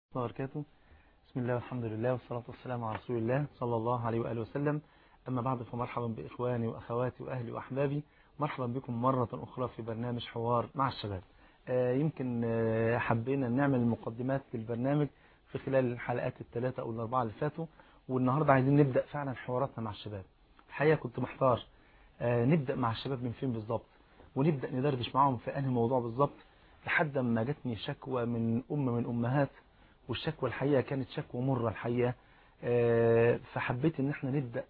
الله وبركاته بسم الله والحمد لله والصلاة والسلام على رسول الله صلى الله عليه وآله وسلم أما بعد فمرحبا بإخواني وأخواتي وأهلي وأحبابي مرحبا بكم مرة أخرى في برنامج حوار مع الشباب آه يمكن آه حبينا نعمل مقدمات للبرنامج في خلال الحلقات الثلاثة أو الأربعة اللي فاتوا والنهاردة عايزين نبدأ فعلا حواراتنا مع الشباب الحقيقة كنت محتار آه نبدأ مع الشباب من فين بالظبط ونبدأ ندردش معاهم في أنهي موضوع بالظبط لحد ما جاتني شكوى من أم من أمهات والشكوى الحقيقة كانت شكوى مرة الحقيقة فحبيت ان احنا نبدأ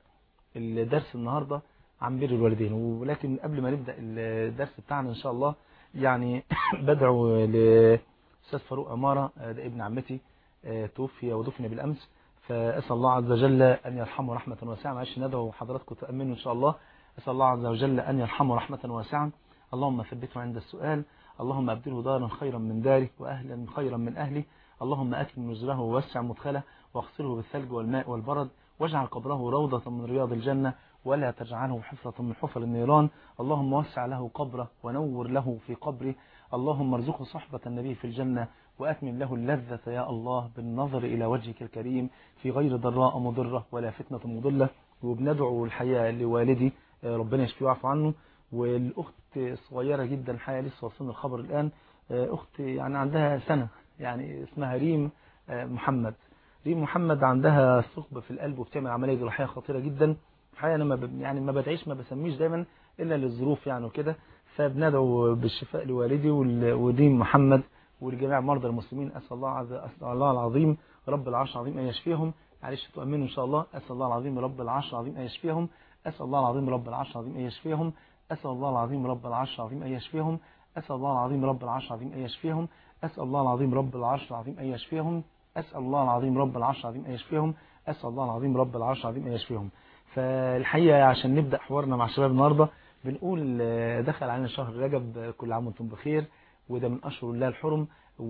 الدرس النهاردة عن بر الوالدين ولكن قبل ما نبدأ الدرس بتاعنا ان شاء الله يعني بدعو لأستاذ فاروق عمارة ده ابن عمتي توفي ودفن بالأمس فأسأل الله عز وجل أن يرحمه رحمة واسعة معلش ندعو حضراتكم تأمنوا إن شاء الله أسأل الله عز وجل أن يرحمه رحمة واسعة اللهم ثبته عند السؤال اللهم أبدله دارا خيرا من داره وأهلا خيرا من أهله اللهم أكرم نزله ووسع مدخله واغسله بالثلج والماء والبرد واجعل قبره روضة من رياض الجنة ولا تجعله حفرة من حفر النيران اللهم وسع له قبره ونور له في قبره اللهم ارزقه صحبة النبي في الجنة وأتمم له اللذة يا الله بالنظر إلى وجهك الكريم في غير ضراء مضرة ولا فتنة مضلة وبندعو الحياة لوالدي ربنا يشفيه ويعفو عنه والأخت صغيرة جدا الحقيقة لسه وصلنا الخبر الآن أخت يعني عندها سنة يعني اسمها ريم محمد ريم محمد عندها ثقب في القلب وبتعمل عملية جراحية خطيرة جدا الحقيقة أنا ما ب... يعني ما بدعيش ما بسميش دايما إلا للظروف يعني وكده فبندعو بالشفاء لوالدي وريم محمد ولجميع مرضى المسلمين أسأل الله عز... أسأل الله العظيم رب العرش العظيم أن يشفيهم معلش تؤمنوا إن شاء الله أسأل الله العظيم رب العرش العظيم أن يشفيهم أسأل الله العظيم رب العرش العظيم أن يشفيهم أسأل الله العظيم رب العرش العظيم أن يشفيهم أسأل الله العظيم رب العرش العظيم أن يشفيهم أسأل الله العظيم رب العرش العظيم أن يشفيهم أسأل الله العظيم رب العرش العظيم أن يشفيهم أسأل الله العظيم رب العرش العظيم أن يشفيهم فالحقيقة عشان نبدأ حوارنا مع الشباب النهاردة بنقول دخل علينا شهر رجب كل عام وانتم بخير وده من أشهر الله الحرم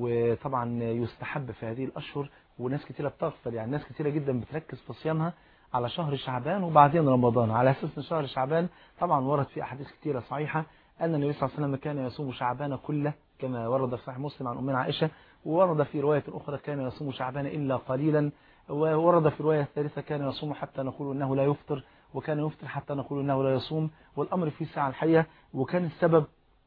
وطبعا يستحب في هذه الأشهر وناس كتيرة بتغفل يعني ناس كتيرة جدا بتركز في صيامها على شهر شعبان وبعدين رمضان على أساس ان شهر شعبان طبعا ورد في أحاديث كتيرة صحيحة أن النبي صلى الله عليه وسلم كان يصوم شعبان كله كما ورد في صحيح مسلم عن أمنا عائشة وورد في رواية أخرى كان يصوم شعبان إلا قليلا وورد في رواية الثالثة كان يصوم حتى نقول أنه لا يفطر وكان يفطر حتى نقول أنه لا يصوم والأمر في ساعة الحية وكان السبب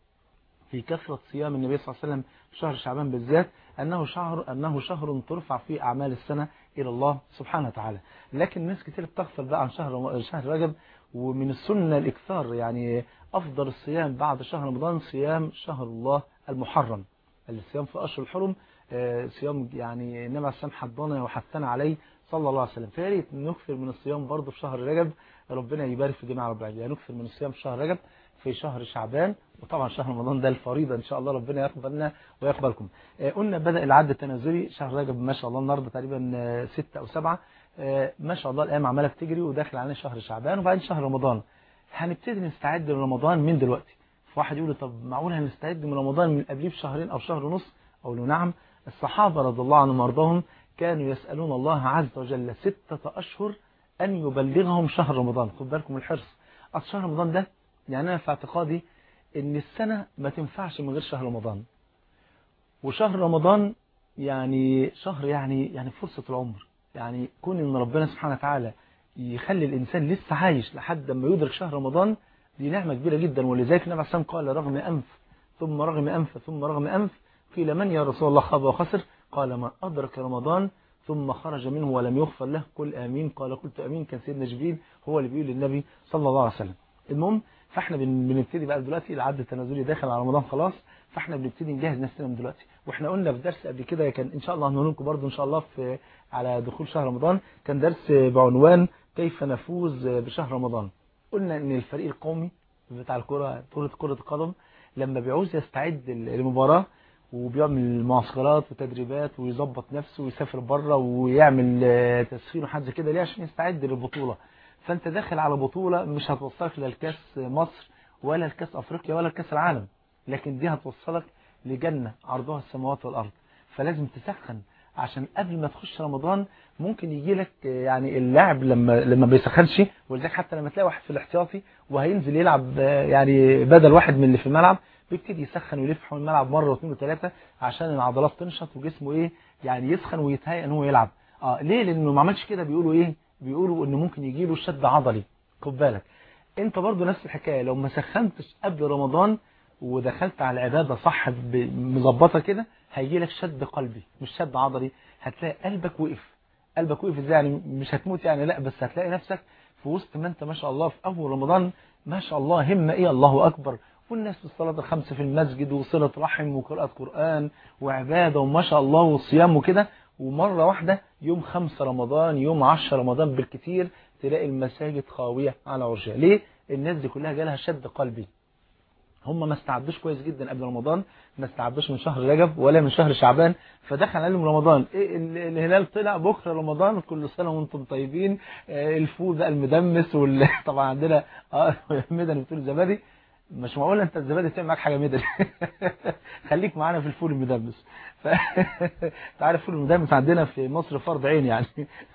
في كثرة صيام النبي صلى الله عليه وسلم في شهر شعبان بالذات أنه شهر أنه شهر ترفع فيه أعمال السنة إلى الله سبحانه وتعالى لكن ناس كتير بتغفل بقى عن شهر شهر رجب ومن السنة الإكثار يعني أفضل الصيام بعد شهر رمضان صيام شهر الله المحرم الصيام في أشهر الحرم صيام يعني النبي عليه السلام حضنا وحثنا عليه صلى الله عليه وسلم فيا ريت نكثر من الصيام برضه في شهر رجب ربنا يبارك في جميع رب العالمين نكثر من الصيام في شهر رجب في شهر شعبان وطبعا شهر رمضان ده الفريضة إن شاء الله ربنا يقبلنا ويقبلكم قلنا بدأ العد التنازلي شهر رجب ما شاء الله النهارده تقريبا ستة أو سبعة ما شاء الله الأيام عمالة بتجري وداخل علينا شهر شعبان وبعدين شهر رمضان هنبتدي نستعد لرمضان من دلوقتي فواحد يقول طب معقول هنستعد من رمضان من قبليه بشهرين أو شهر ونص أقول له نعم الصحابة رضي الله عنهم وارضاهم كانوا يسألون الله عز وجل ستة أشهر أن يبلغهم شهر رمضان خد بالكم الحرص أصل شهر رمضان ده يعني أنا في اعتقادي إن السنة ما تنفعش من غير شهر رمضان وشهر رمضان يعني شهر يعني يعني فرصة العمر يعني كون إن ربنا سبحانه وتعالى يخلي الإنسان لسه عايش لحد ما يدرك شهر رمضان دي نعمة كبيرة جدا ولذلك النبي عليه الصلاة قال رغم أنف ثم رغم أنف ثم رغم أنف قيل من يا رسول الله خاب وخسر قال من أدرك رمضان ثم خرج منه ولم يغفر له قل آمين قال قلت آمين كان سيدنا جبريل هو اللي بيقول للنبي صلى الله عليه وسلم المهم فاحنا بنبتدي بقى دلوقتي العد التنازلي داخل على رمضان خلاص فاحنا بنبتدي نجهز نفسنا من دلوقتي واحنا قلنا في درس قبل كده كان ان شاء الله هنقول لكم برضه ان شاء الله في على دخول شهر رمضان كان درس بعنوان كيف نفوز بشهر رمضان قلنا ان الفريق القومي بتاع الكره كره كره القدم لما بيعوز يستعد للمباراه وبيعمل معسكرات وتدريبات ويظبط نفسه ويسافر بره ويعمل تسخين وحاجه كده ليه عشان يستعد للبطوله فانت داخل على بطولة مش هتوصلك للكاس مصر ولا الكاس افريقيا ولا الكاس العالم لكن دي هتوصلك لجنة عرضها السماوات والارض فلازم تسخن عشان قبل ما تخش رمضان ممكن يجي لك يعني اللاعب لما لما بيسخنش ولذلك حتى لما تلاقي واحد في الاحتياطي وهينزل يلعب يعني بدل واحد من اللي في الملعب بيبتدي يسخن ويلف حول الملعب مره واثنين وثلاثه عشان العضلات تنشط وجسمه ايه يعني يسخن ويتهيأ ان هو يلعب اه ليه لانه ما عملش كده بيقولوا ايه بيقولوا انه ممكن يجي له شد عضلي خد بالك انت برضو نفس الحكايه لو ما سخنتش قبل رمضان ودخلت على العباده صح مظبطه كده هيجي لك شد قلبي مش شد عضلي هتلاقي قلبك وقف قلبك وقف ازاي يعني مش هتموت يعني لا بس هتلاقي نفسك في وسط ما انت ما شاء الله في اول رمضان ما شاء الله همه ايه الله اكبر والناس في الصلاة الخمسة في المسجد وصلة رحم وقراءة قرآن وعبادة وما شاء الله وصيام وكده ومرة واحدة يوم خمسة رمضان يوم عشر رمضان بالكتير تلاقي المساجد خاوية على عرشها ليه؟ الناس دي كلها جالها شد قلبي هم ما استعدوش كويس جدا قبل رمضان ما استعدوش من شهر رجب ولا من شهر شعبان فدخل عليهم رمضان إيه الهلال طلع بكره رمضان كل سنه وانتم طيبين الفول بقى المدمس وال... طبعا عندنا اه مدني بتقول زبادي مش معقول انت الزبادي تعمل معاك حاجه مدني خليك معانا في الفول المدمس ف... انت عارف الفول المدمس عندنا في مصر فرض عين يعني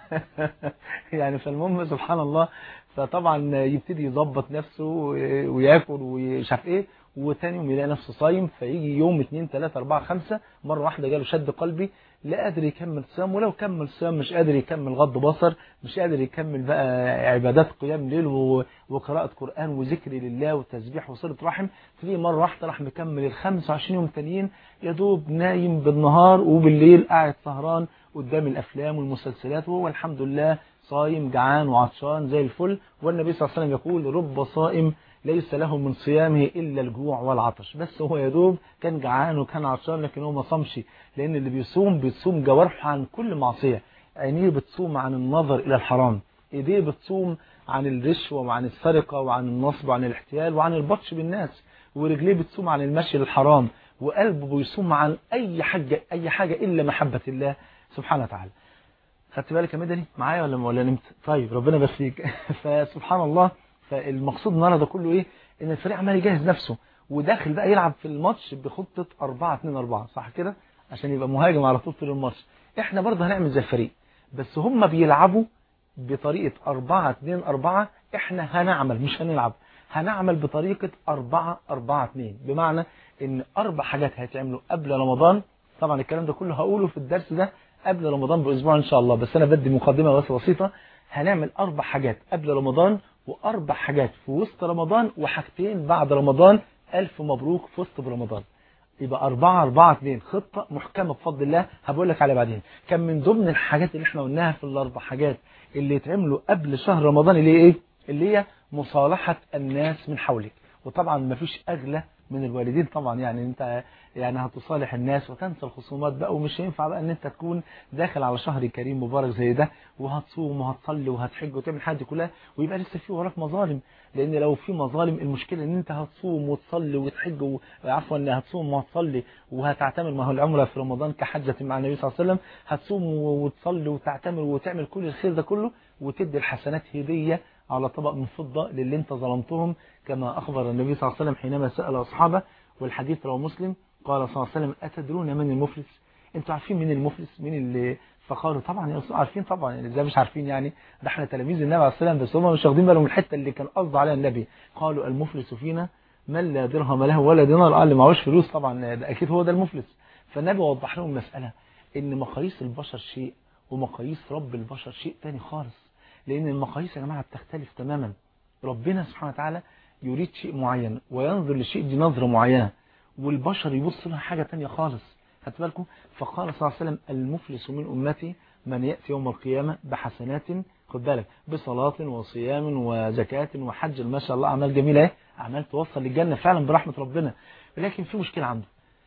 يعني فالمهم سبحان الله فطبعا يبتدي يظبط نفسه وياكل ومش عارف ايه وتاني يوم يلاقي نفسه صايم فيجي يوم 2 3 4 5 مره واحده جاله شد قلبي لا قادر يكمل صيام ولو كمل صيام مش قادر يكمل غض بصر مش قادر يكمل بقى عبادات قيام ليل وقراءة قرآن وذكر لله وتسبيح وصلة رحم تلاقيه مرة واحدة راح مكمل ال 25 يوم التانيين يا دوب نايم بالنهار وبالليل قاعد سهران قدام الأفلام والمسلسلات وهو الحمد لله صايم جعان وعطشان زي الفل والنبي صلى الله عليه وسلم يقول رب صائم ليس له من صيامه إلا الجوع والعطش بس هو يا دوب كان جعان وكان عطشان لكن هو ما صامش لأن اللي بيصوم بيصوم جوارحه عن كل معصية عينيه بتصوم عن النظر إلى الحرام إيديه بتصوم عن الرشوة وعن السرقة وعن النصب وعن الاحتيال وعن البطش بالناس ورجليه بتصوم عن المشي للحرام وقلبه بيصوم عن أي حاجة أي حاجة إلا محبة الله سبحانه وتعالى خدت بالك يا مدني معايا ولا ولا نمت طيب ربنا يبارك فسبحان الله فالمقصود النهارده كله ايه ان الفريق عمال يجهز نفسه وداخل بقى يلعب في الماتش بخطه 4 2 4 صح كده عشان يبقى مهاجم على طول طول الماتش احنا برضه هنعمل زي الفريق بس هم بيلعبوا بطريقه 4 2 4 احنا هنعمل مش هنلعب هنعمل بطريقه 4 4 2 بمعنى ان اربع حاجات هيتعملوا قبل رمضان طبعا الكلام ده كله هقوله في الدرس ده قبل رمضان باسبوع ان شاء الله بس انا بدي مقدمه بس بسيطه هنعمل اربع حاجات قبل رمضان واربع حاجات في وسط رمضان وحاجتين بعد رمضان الف مبروك فزت برمضان يبقى أربعة أربعة اثنين خطة محكمة بفضل الله هبقول لك عليها بعدين كان من ضمن الحاجات اللي احنا قلناها في الأربع حاجات اللي يتعملوا قبل شهر رمضان اللي هي ايه اللي هي مصالحة الناس من حولك وطبعا ما فيش أغلى من الوالدين طبعا يعني انت يعني هتصالح الناس وتنسى الخصومات بقى ومش هينفع بقى ان انت تكون داخل على شهر كريم مبارك زي ده وهتصوم وهتصلي وهتحج وتعمل حاجه كلها ويبقى لسه في وراك مظالم لان لو في مظالم المشكله ان انت هتصوم وتصلي وتحج عفوا هتصوم وهتصلي وهتعتمر ما هو العمره في رمضان كحجه مع النبي صلى الله عليه وسلم هتصوم وتصلي وتعتمر وتعمل كل الخير ده كله وتدي الحسنات هديه على طبق من فضة للي انت ظلمتهم كما أخبر النبي صلى الله عليه وسلم حينما سأل أصحابه والحديث رواه مسلم قال صلى الله عليه وسلم أتدرون من المفلس انتوا عارفين مين المفلس مين اللي فقالوا طبعا يا عارفين طبعا يعني ازاي مش عارفين يعني ده احنا تلاميذ النبي عليه الصلاه والسلام بس هم مش واخدين بالهم من الحته اللي كان قصد عليها النبي قالوا المفلس فينا من لا درهم له ولا دينار قال اللي معهوش فلوس طبعا ده اكيد هو ده المفلس فالنبي وضح لهم المساله ان مقاييس البشر شيء ومقاييس رب البشر شيء تاني خالص لأن المقاييس يا جماعة بتختلف تماما ربنا سبحانه وتعالى يريد شيء معين وينظر للشيء دي نظرة معينة والبشر يبص لها حاجة تانية خالص خدت بالكم فقال صلى الله عليه وسلم المفلس من أمتي من يأتي يوم القيامة بحسنات خد بالك بصلاة وصيام وزكاة وحج ما شاء الله أعمال جميلة ايه أعمال توصل للجنة فعلا برحمة ربنا ولكن في مشكلة عنده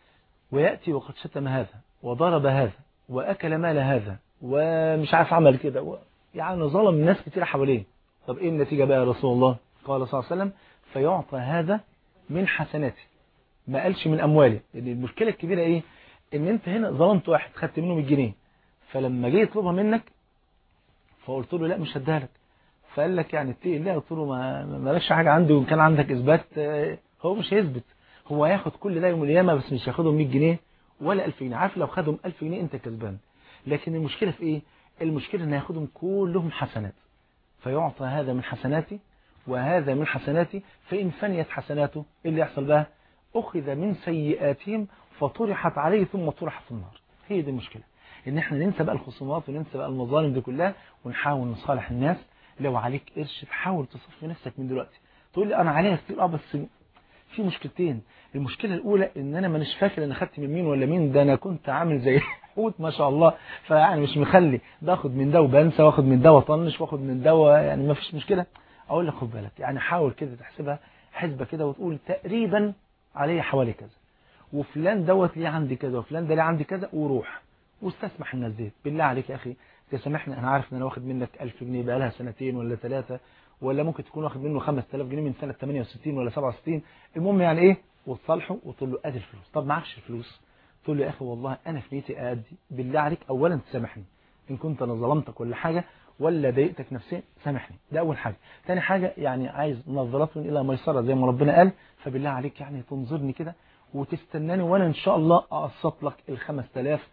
ويأتي وقد شتم هذا وضرب هذا وأكل مال هذا ومش عارف عمل كده و... يعني ظلم ناس كتير حواليه طب ايه النتيجة بقى يا رسول الله قال صلى الله عليه وسلم فيعطى هذا من حسناته ما قالش من امواله لان المشكلة الكبيرة ايه ان انت هنا ظلمت واحد خدت منه 100 جنيه فلما جه يطلبها منك فقلت له لا مش هديها لك فقال لك يعني اتقي الله قلت له ما مالكش حاجة عندي وان كان عندك اثبات هو مش هيثبت هو هياخد كل ده يوم القيامه بس مش هياخدهم 100 جنيه ولا 1000 جنيه عارف لو خدهم 1000 جنيه انت كسبان لكن المشكلة في ايه المشكلة ان ياخدهم كلهم حسنات فيعطى هذا من حسناتي وهذا من حسناتي فإن فنيت حسناته إيه اللي يحصل بقى أخذ من سيئاتهم فطرحت عليه ثم طرح في النار هي دي المشكلة ان احنا ننسى بقى الخصومات وننسى بقى المظالم دي كلها ونحاول نصالح الناس لو عليك قرش تحاول تصفي نفسك من دلوقتي تقول لي انا عليها كتير اه بس في مشكلتين المشكلة الاولى ان انا مانيش فاكر انا خدت من مين ولا مين ده انا كنت عامل زي حوت ما شاء الله فيعني مش مخلي باخد من ده وبنسى واخد من ده واطنش واخد من ده يعني ما فيش مشكلة اقول لك خد بالك يعني حاول كده تحسبها حسبة كده وتقول تقريبا عليه حوالي كذا وفلان دوت ليه عندي كذا وفلان ده ليه عندي كذا وروح واستسمح الناس دي بالله عليك يا اخي تسامحني انا عارف ان انا واخد منك 1000 جنيه بقى لها سنتين ولا ثلاثة ولا ممكن تكون واخد منه 5000 جنيه من سنة 68 ولا 67 المهم يعني ايه وتصالحه وتقول له ادي الفلوس طب معكش الفلوس تقول له يا اخي والله انا في نيتي ادي بالله عليك اولا تسامحني ان كنت انا ظلمتك ولا حاجة ولا ضايقتك نفسيا سامحني ده اول حاجة ثاني حاجة يعني عايز نظرة الى ميسرة زي ما ربنا قال فبالله عليك يعني تنظرني كده وتستناني وانا ان شاء الله اقسط لك ال 5000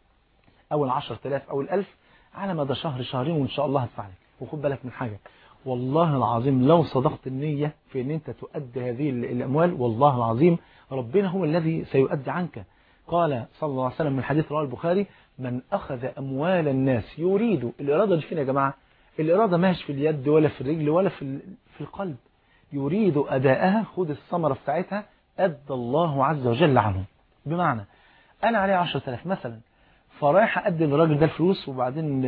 او ال 10000 او ال 1000 على مدى شهر شهرين وان شاء الله هدفع لك وخد بالك من حاجة والله العظيم لو صدقت النية في ان انت تؤدي هذه الاموال والله العظيم ربنا هو الذي سيؤدي عنك قال صلى الله عليه وسلم من حديث رواه البخاري من اخذ اموال الناس يريد الاراده دي فين يا جماعه الاراده ماهيش في اليد ولا في الرجل ولا في في القلب يريد اداءها خد الثمره بتاعتها ادى الله عز وجل عنه بمعنى انا عليه 10000 مثلا فرايح ادي للراجل ده الفلوس وبعدين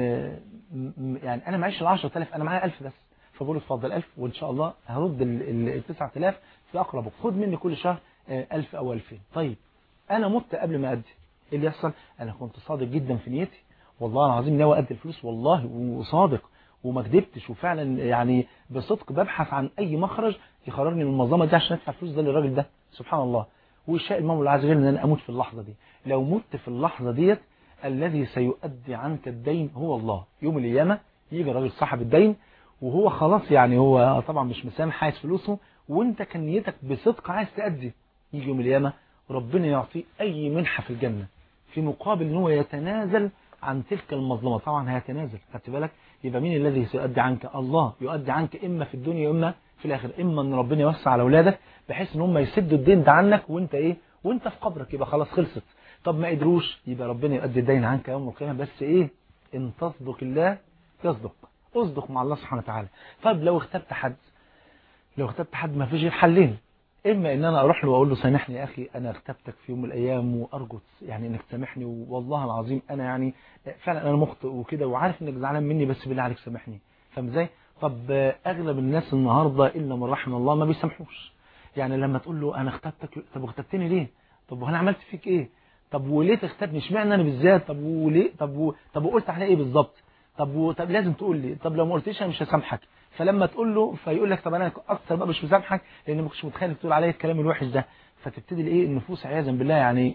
يعني انا معيش ال 10000 انا معايا 1000 بس فبقول له اتفضل 1000 وان شاء الله هرد ال 9000 في اقرب وقت خد مني كل شهر 1000 او 2000 طيب انا مت قبل ما ادي ايه اللي يحصل انا كنت صادق جدا في نيتي والله العظيم ناوي ادي الفلوس والله وصادق وما كدبتش وفعلا يعني بصدق ببحث عن اي مخرج يخرجني من المنظمه دي عشان ادفع الفلوس ده للراجل ده سبحان الله ويشاء المولى عز وجل ان انا اموت في اللحظه دي لو مت في اللحظه ديت الذي سيؤدي عنك الدين هو الله يوم القيامه يجي الراجل صاحب الدين وهو خلاص يعني هو طبعا مش مسامح عايز فلوسه وانت كان نيتك بصدق عايز تأدي يجي يوم القيامه ربنا يعطيه اي منحه في الجنه في مقابل ان هو يتنازل عن تلك المظلمه طبعا هيتنازل خدت بالك يبقى مين الذي سيؤدي عنك الله يؤدي عنك اما في الدنيا واما في الاخره اما ان ربنا يوسع على اولادك بحيث ان هم يسدوا الدين ده عنك وانت ايه وانت في قبرك يبقى خلاص خلصت طب ما قدروش يبقى ربنا يؤدي الدين عنك يوم القيامه بس ايه ان تصدق الله يصدق اصدق مع الله سبحانه وتعالى طب لو اختبت حد لو اختبت حد ما فيش غير حلين اما ان انا اروح له واقول له سامحني يا اخي انا اغتبتك في يوم من الايام وارجو يعني انك تسامحني والله العظيم انا يعني فعلا انا مخطئ وكده وعارف انك زعلان مني بس بالله عليك سامحني فاهم ازاي طب اغلب الناس النهارده الا من رحم الله ما بيسامحوش يعني لما تقول له انا اغتبتك طب اغتبتني ليه طب وانا عملت فيك ايه طب وليه تغتبني اشمعنى انا بالذات طب وليه طب و... طب وقلت على ايه بالظبط طب و... طب لازم تقول لي طب لو ما قلتليش انا مش هسامحك فلما تقول له فيقول لك طب انا اكثر بقى مش مسامحك لان ما كنتش متخيل تقول عليا الكلام الوحش ده فتبتدي الايه النفوس عياذا بالله يعني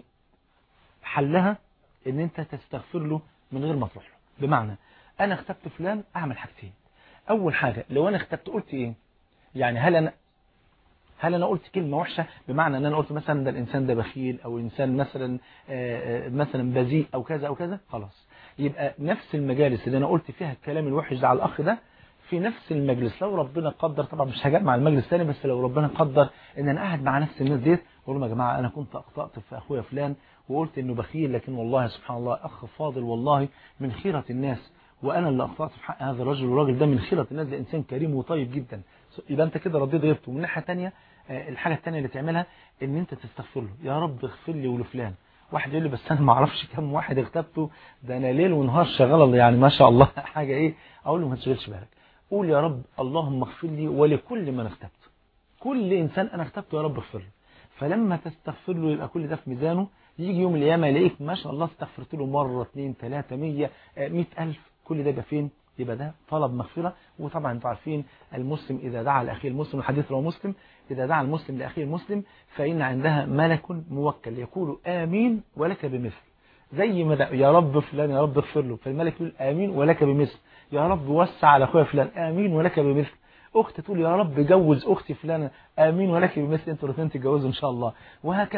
حلها ان انت تستغفر له من غير ما تروح له بمعنى انا اختبت فلان اعمل حاجتين اول حاجه لو انا اختبت قلت ايه يعني هل انا هل انا قلت كلمه وحشه بمعنى ان انا قلت مثلا ده الانسان ده بخيل او انسان مثلا مثلا بذيء او كذا او كذا خلاص يبقى نفس المجالس اللي انا قلت فيها الكلام الوحش ده على الاخ ده في نفس المجلس لو ربنا قدر طبعا مش هجمع المجلس تاني بس لو ربنا قدر ان انا قاعد مع نفس الناس ديت اقول لهم يا جماعه انا كنت اخطات في اخويا فلان وقلت انه بخيل لكن والله سبحان الله اخ فاضل والله من خيره الناس وانا اللي اخطات في حق هذا الرجل والراجل ده من خيره الناس ده انسان كريم وطيب جدا يبقى انت كده رديت غيبته ومن ناحيه ثانيه الحاجه الثانيه اللي تعملها ان انت تستغفر له يا رب اغفر لي ولفلان واحد يقول لي بس انا ما اعرفش كم واحد اغتبته ده انا ليل ونهار شغال يعني ما شاء الله حاجه ايه اقول له ما تشغلش بالك قول يا رب اللهم اغفر لي ولكل من اغتبته كل انسان انا اغتبته يا رب اغفر له فلما تستغفر له يبقى كل ده في ميزانه يجي يوم القيامه يلاقيك ما شاء الله استغفرت له مره اثنين ثلاثه 100 100000 كل ده يبقى فين يبقى ده طلب مغفرة وطبعا انتم عارفين المسلم إذا دعا لأخيه المسلم الحديث رواه مسلم إذا دعا المسلم لأخيه المسلم فإن عندها ملك موكل يقول آمين ولك بمثل زي ما يا رب فلان يا رب اغفر له فالملك يقول آمين ولك بمثل يا رب وسع على أخويا فلان آمين ولك بمثل أخت تقول يا رب جوز أختي فلانة آمين ولك بمثل أنتوا الاثنين تتجوزوا إن شاء الله وهكذا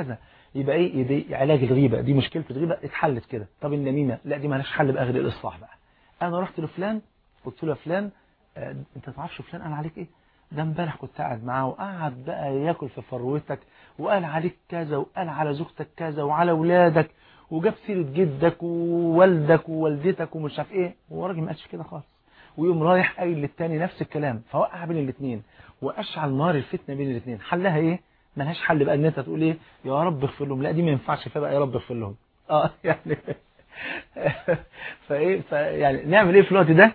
يبقى ايه يبقى علاج الغيبه دي مشكله الغيبه اتحلت كده طب النميمه لا دي مالهاش حل بقى غير الاصلاح بقى انا رحت لفلان قلت له يا فلان آه انت تعرفش فلان قال عليك ايه ده امبارح كنت قاعد معاه وقعد بقى ياكل في فروتك وقال عليك كذا وقال على زوجتك كذا وعلى اولادك وجاب سيره جدك ووالدك ووالدتك ومش عارف ايه هو راجل ما قالش كده خالص ويقوم رايح قايل للتاني نفس الكلام فوقع بين الاثنين واشعل نار الفتنه بين الاثنين حلها ايه ملهاش حل بقى ان انت تقول ايه يا رب اغفر لهم لا دي ما ينفعش فبقى يا رب اغفر لهم اه يعني فايه فيعني نعمل ايه في الوقت ده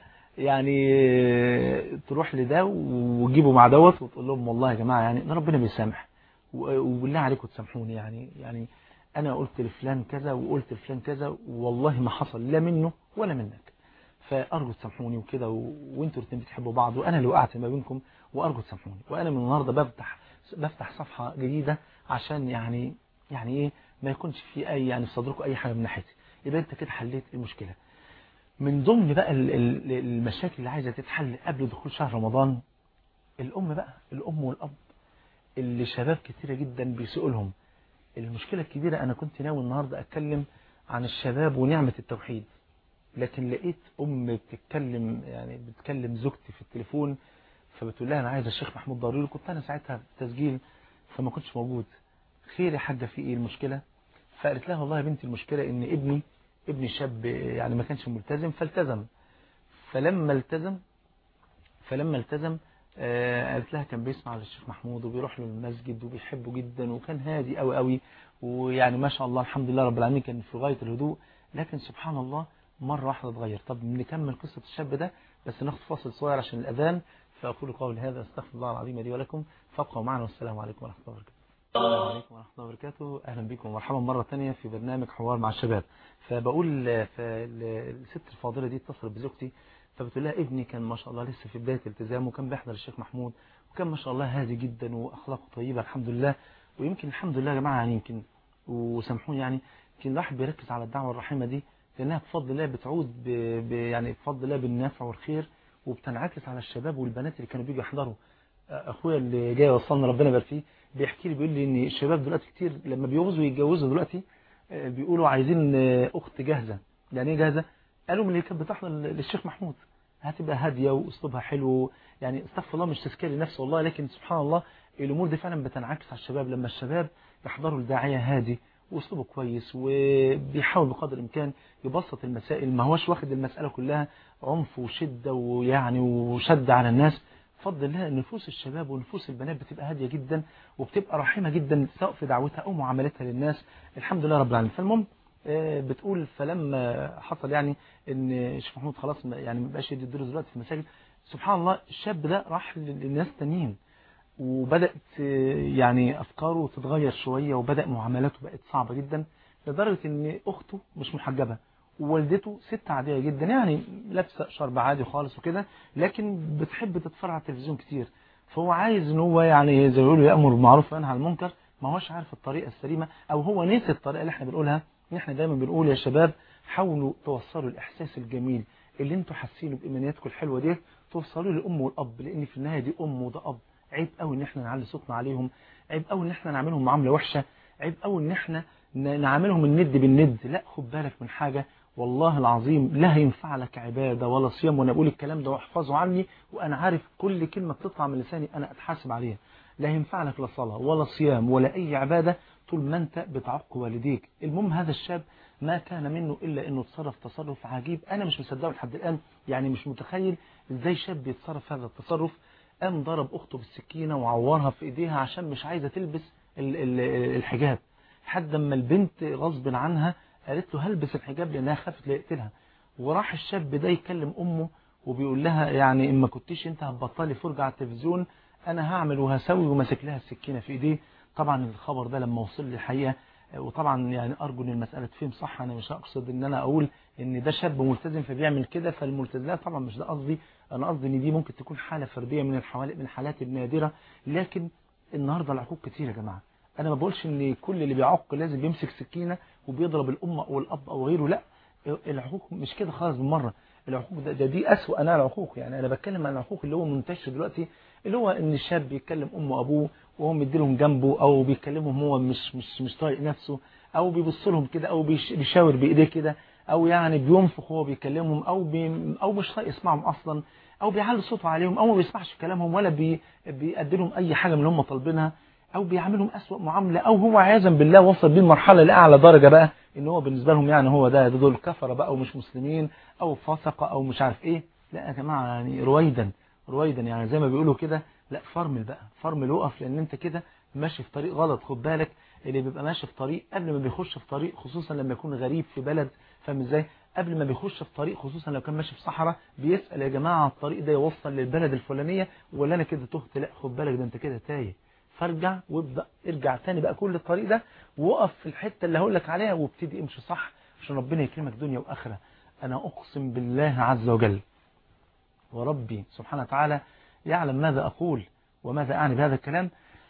يعني تروح لده وتجيبه مع دوت وتقول لهم والله يا جماعه يعني ده ربنا بيسامح وبالله عليكم تسامحوني يعني يعني انا قلت لفلان كذا وقلت لفلان كذا والله ما حصل لا منه ولا منك فارجو تسامحوني وكده وانتوا الاثنين بتحبوا بعض وانا اللي وقعت ما بينكم وارجو تسامحوني وانا من النهارده بفتح بفتح صفحه جديده عشان يعني يعني ايه ما يكونش في اي يعني في صدركم اي حاجه من ناحيتي يبقى انت كده حليت المشكله من ضمن بقى المشاكل اللي عايزه تتحل قبل دخول شهر رمضان الام بقى الام والاب اللي شباب كتيره جدا بيسيئوا لهم المشكله الكبيره انا كنت ناوي النهارده اتكلم عن الشباب ونعمه التوحيد لكن لقيت ام بتتكلم يعني بتكلم زوجتي في التليفون فبتقول لها انا عايز الشيخ محمود ضروري كنت انا ساعتها في تسجيل فما كنتش موجود خير يا حاجه في ايه المشكله فقالت لها والله يا بنتي المشكله ان ابني ابني شاب يعني ما كانش ملتزم فالتزم فلما التزم فلما التزم آه قالت لها كان بيسمع على الشيخ محمود وبيروح له المسجد وبيحبه جدا وكان هادي قوي قوي ويعني ما شاء الله الحمد لله رب العالمين كان في غايه الهدوء لكن سبحان الله مرة واحدة اتغير طب نكمل قصة الشاب ده بس ناخد فاصل صغير عشان الأذان فأقول قول هذا استغفر الله العظيم لي ولكم فابقوا معنا والسلام عليكم ورحمة الله وبركاته السلام عليكم ورحمة الله وبركاته أهلا بكم ومرحبا مرة ثانية في برنامج حوار مع الشباب فبقول الست الفاضلة دي اتصلت بزوجتي فبتقول لها ابني كان ما شاء الله لسه في بداية التزامه وكان بيحضر الشيخ محمود وكان ما شاء الله هادي جدا وأخلاقه طيبة الحمد لله ويمكن الحمد لله يا جماعة يعني يمكن وسامحوني يعني يمكن الواحد بيركز على الدعوة الرحيمة دي لأنها بفضل الله بتعود ب... ب... يعني بفضل الله بالنفع والخير وبتنعكس على الشباب والبنات اللي كانوا بيجوا يحضروا أخويا اللي جاي وصلنا ربنا يبارك فيه بيحكي لي بيقول لي إن الشباب دلوقتي كتير لما بيوزوا يتجوزوا دلوقتي بيقولوا عايزين أخت جاهزة يعني إيه جاهزة؟ قالوا من اللي كانت بتحضر للشيخ محمود هتبقى هادية وأسلوبها حلو يعني استغفر الله مش تزكية لنفسه والله لكن سبحان الله الأمور دي فعلا بتنعكس على الشباب لما الشباب يحضروا الداعية هادي واسلوبه كويس وبيحاول بقدر الامكان يبسط المسائل ما هوش واخد المسألة كلها عنف وشدة ويعني وشد على الناس بفضل الله نفوس الشباب ونفوس البنات بتبقى هادية جدا وبتبقى رحيمة جدا سواء في دعوتها او معاملتها للناس الحمد لله رب العالمين فالمهم بتقول فلما حصل يعني ان الشيخ محمود خلاص يعني ما بقاش يدي الدروس دلوقتي في المساجد سبحان الله الشاب ده راح للناس تانيين وبدأت يعني أفكاره تتغير شوية وبدأ معاملاته بقت صعبة جدا لدرجة ان أخته مش محجبة ووالدته ست عادية جدا يعني لابسة شرب عادي خالص وكده لكن بتحب تتفرج على التلفزيون كتير فهو عايز ان هو يعني زي ما بيقولوا يأمر بالمعروف وينهى عن المنكر ما هوش عارف الطريقة السليمة او هو نسي الطريقة اللي احنا بنقولها ان احنا دايما بنقول يا شباب حاولوا توصلوا الاحساس الجميل اللي انتوا حاسينه بامنياتكم الحلوة دي توصلوا للام والاب لان في النهاية دي ام وده اب عيب قوي ان احنا نعلي صوتنا عليهم عيب قوي ان احنا نعملهم معامله وحشه عيب قوي ان احنا نعاملهم الند بالند لا خد بالك من حاجه والله العظيم لا هينفع لك عباده ولا صيام وانا بقول الكلام ده واحفظه عني وانا عارف كل كلمه بتطلع من لساني انا اتحاسب عليها لا ينفع لك لا صلاه ولا صيام ولا اي عباده طول ما انت بتعق والديك المهم هذا الشاب ما كان منه الا انه تصرف تصرف عجيب انا مش مصدقه لحد الان يعني مش متخيل ازاي شاب يتصرف هذا التصرف قام ضرب أخته بالسكينة وعورها في إيديها عشان مش عايزة تلبس الحجاب حد ما البنت غصب عنها قالت له هلبس الحجاب لأنها خافت ليقتلها وراح الشاب ده يكلم أمه وبيقول لها يعني إما كنتيش أنت هتبطلي فرجة على التلفزيون أنا هعمل وهسوي وماسك لها السكينة في إيديه طبعا الخبر ده لما وصل لي الحقيقة وطبعا يعني أرجو أن المسألة تفهم صح أنا مش هقصد أن أنا أقول أن ده شاب ملتزم فبيعمل كده فالملتزم طبعا مش ده قصدي أنا قصدي أن دي ممكن تكون حالة فردية من الحوالي من الحالات النادرة لكن النهاردة العقوق كتير يا جماعة أنا ما بقولش أن كل اللي بيعق لازم بيمسك سكينة وبيضرب الأم أو الأب أو غيره لا العقوق مش كده خالص بالمره العقوق ده, ده دي اسوأ انواع العقوق يعني انا بتكلم عن العقوق اللي هو منتشر دلوقتي اللي هو ان الشاب بيتكلم امه وابوه وهو مديلهم جنبه او بيكلمهم هو مش مش مش طايق نفسه او بيبص لهم كده او بيشاور بايديه كده او يعني بينفخ وهو بيكلمهم او بي او مش طايق يسمعهم اصلا او بيعلي صوته عليهم او ما بيسمعش كلامهم ولا بي بيأدي لهم اي حاجه من اللي هم طالبينها او بيعاملهم اسوأ معامله او هو عياذا بالله وصل بيه المرحله لاعلى درجه بقى ان هو بالنسبه لهم يعني هو ده دول كفره بقى ومش مسلمين او فسقه او مش عارف ايه لا يا جماعه يعني رويدا رويدا يعني زي ما بيقولوا كده لا فرمل بقى فرمل وقف لان انت كده ماشي في طريق غلط خد بالك اللي بيبقى ماشي في طريق قبل ما بيخش في طريق خصوصا لما يكون غريب في بلد فاهم ازاي قبل ما بيخش في طريق خصوصا لو كان ماشي في صحراء بيسأل يا جماعة الطريق ده يوصل للبلد الفلانية ولا انا كده تهت لا خد بالك ده انت كده تايه فارجع وابدا ارجع تاني بقى كل الطريق ده وقف في الحتة اللي هقول لك عليها وابتدي امشي صح عشان ربنا يكرمك دنيا واخره انا اقسم بالله عز وجل وربي سبحانه وتعالى يعلم ماذا اقول وماذا اعني بهذا الكلام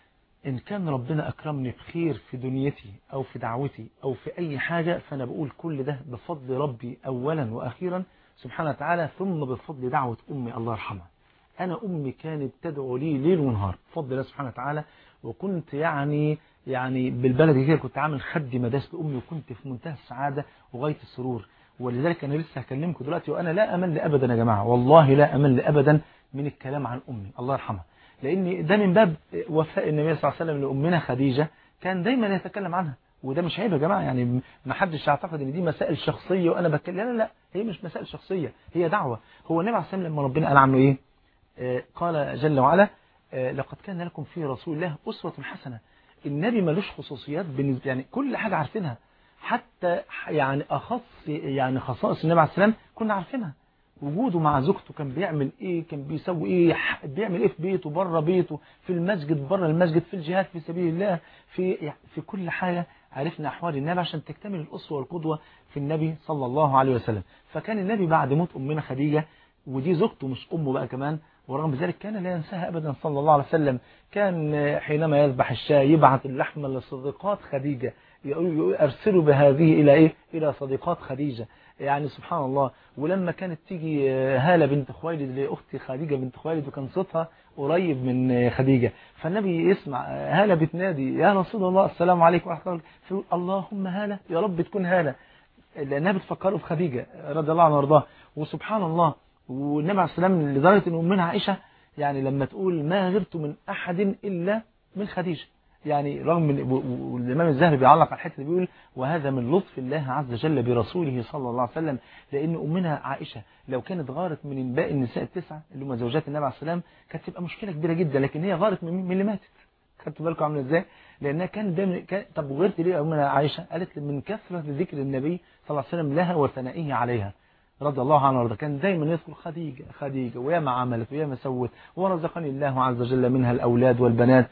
إن كان ربنا أكرمني بخير في دنيتي أو في دعوتي أو في أي حاجة فأنا بقول كل ده بفضل ربي أولا وأخيرا سبحانه وتعالى ثم بفضل دعوة أمي الله يرحمها أنا أمي كانت تدعو لي ليل ونهار بفضل الله سبحانه وتعالى وكنت يعني يعني بالبلد كده كنت عامل خدي مدرسة أمي وكنت في منتهى السعادة وغاية السرور ولذلك أنا لسه هكلمكم دلوقتي وأنا لا أمل أبدا يا جماعة والله لا أمل أبدا من الكلام عن أمي الله يرحمها لأن ده من باب وفاء النبي صلى الله عليه وسلم لأمنا خديجة كان دايما يتكلم عنها وده مش عيب يا جماعة يعني ما حدش يعتقد ان دي مسائل شخصية وانا بتكلم لا لا لا هي مش مسائل شخصية هي دعوة هو النبي عليه الصلاة والسلام لما ربنا قال عنه ايه آه قال جل وعلا آه لقد كان لكم في رسول الله أسوة حسنة النبي ملوش خصوصيات بالنسبة يعني كل حاجة عارفينها حتى يعني أخص يعني خصائص النبي عليه السلام كنا عارفينها وجوده مع زوجته كان بيعمل ايه كان بيسوي ايه بيعمل ايه في بيته بره بيته في المسجد بره المسجد في الجهاد في سبيل الله في في كل حاجة عرفنا احوال النبي عشان تكتمل الاسوه والقدوه في النبي صلى الله عليه وسلم فكان النبي بعد موت امنا خديجه ودي زوجته مش امه بقى كمان ورغم ذلك كان لا ينساها ابدا صلى الله عليه وسلم كان حينما يذبح الشاة يبعث اللحم لصديقات خديجه يقول ارسلوا بهذه الى ايه الى صديقات خديجه يعني سبحان الله ولما كانت تيجي هالة بنت خويلد لأختي خديجة بنت خويلد وكان صوتها قريب من خديجة فالنبي يسمع هالة بتنادي يا رسول الله السلام عليكم ورحمة الله فيقول اللهم هالة يا رب تكون هالة لأنها بتفكره في خديجة رضي الله عنها وارضاها وسبحان الله والنبي عليه السلام لدرجة أن أمنا عائشة يعني لما تقول ما غبت من أحد إلا من خديجة يعني رغم من والإمام الزهري بيعلق على الحته بيقول وهذا من لطف الله عز وجل برسوله صلى الله عليه وسلم لأن أمنا عائشة لو كانت غارت من باقي النساء التسعة اللي هم زوجات النبي عليه السلام كانت تبقى مشكلة كبيرة جدا لكن هي غارت من اللي ماتت خدتوا بالكم عامله ازاي لانها كان دايما كان طب وغيرت ليه امنا عائشه قالت من كثره ذكر النبي صلى الله عليه وسلم لها وثنائه عليها رضي الله عنها وارضاها كان دايما يذكر خديجة خديجة ويا ما عملت ويا ما سوت ورزقني الله عز وجل منها الأولاد والبنات